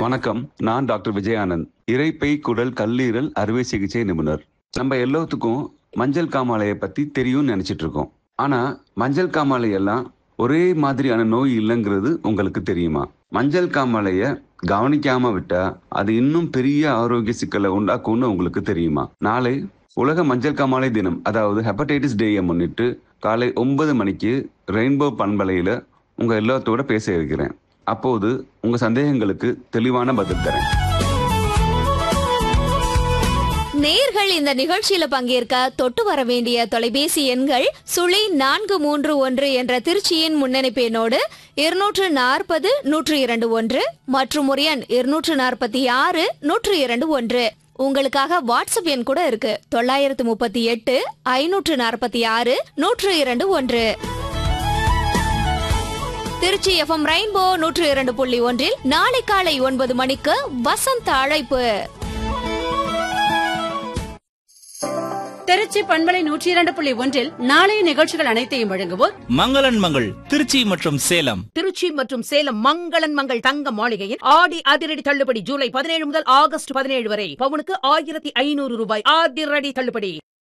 வணக்கம் நான் டாக்டர் விஜயானந்த் இரைப்பை குடல் கல்லீரல் அறுவை சிகிச்சை நிபுணர் நம்ம எல்லாத்துக்கும் மஞ்சள் காமாலையை பத்தி தெரியும்னு நினைச்சிட்டு இருக்கோம் ஆனா மஞ்சள் காமாலை எல்லாம் ஒரே மாதிரியான நோய் இல்லைங்கிறது உங்களுக்கு தெரியுமா மஞ்சள் காமாலைய கவனிக்காம விட்டா அது இன்னும் பெரிய ஆரோக்கிய சிக்கலை உண்டாக்கும்னு உங்களுக்கு தெரியுமா நாளை உலக மஞ்சள் காமாலை தினம் அதாவது ஹெப்படைட்டிஸ் டேயை முன்னிட்டு காலை ஒன்பது மணிக்கு ரெயின்போ பண்பலையில உங்க எல்லாத்தோட பேச இருக்கிறேன் அப்போது உங்க சந்தேகங்களுக்கு தெளிவான பதில் தரேன் நேர்கள் இந்த நிகழ்ச்சியில பங்கேற்க தொட்டு வர வேண்டிய தொலைபேசி எண்கள் சுழி நான்கு மூன்று ஒன்று என்ற திருச்சியின் முன்னணிப்பு எண்ணோடு இருநூற்று நாற்பது நூற்று இரண்டு ஒன்று மற்றும் ஒரு எண் இருநூற்று நாற்பத்தி ஆறு நூற்று இரண்டு ஒன்று உங்களுக்காக வாட்ஸ்அப் எண் கூட இருக்கு தொள்ளாயிரத்து முப்பத்தி எட்டு ஐநூற்று நாற்பத்தி ஆறு நூற்று இரண்டு ஒன்று திருச்சி எஃப்எம் ரெயின்போ நூற்று இரண்டு புள்ளி ஒன்றில் நாளை காலை ஒன்பது மணிக்கு வசந்த அழைப்பு திருச்சி பண்பலை நூற்றி இரண்டு புள்ளி ஒன்றில் நாளைய நிகழ்ச்சிகள் அனைத்தையும் வழங்குவோர் மங்களன் மங்கள் திருச்சி மற்றும் சேலம் திருச்சி மற்றும் சேலம் மங்களன் மங்கள் தங்க மாளிகையில் ஆடி அதிரடி தள்ளுபடி ஜூலை பதினேழு முதல் ஆகஸ்ட் பதினேழு வரை பவுனுக்கு ஆயிரத்தி ஐநூறு ரூபாய் அதிரடி தள்ளுபடி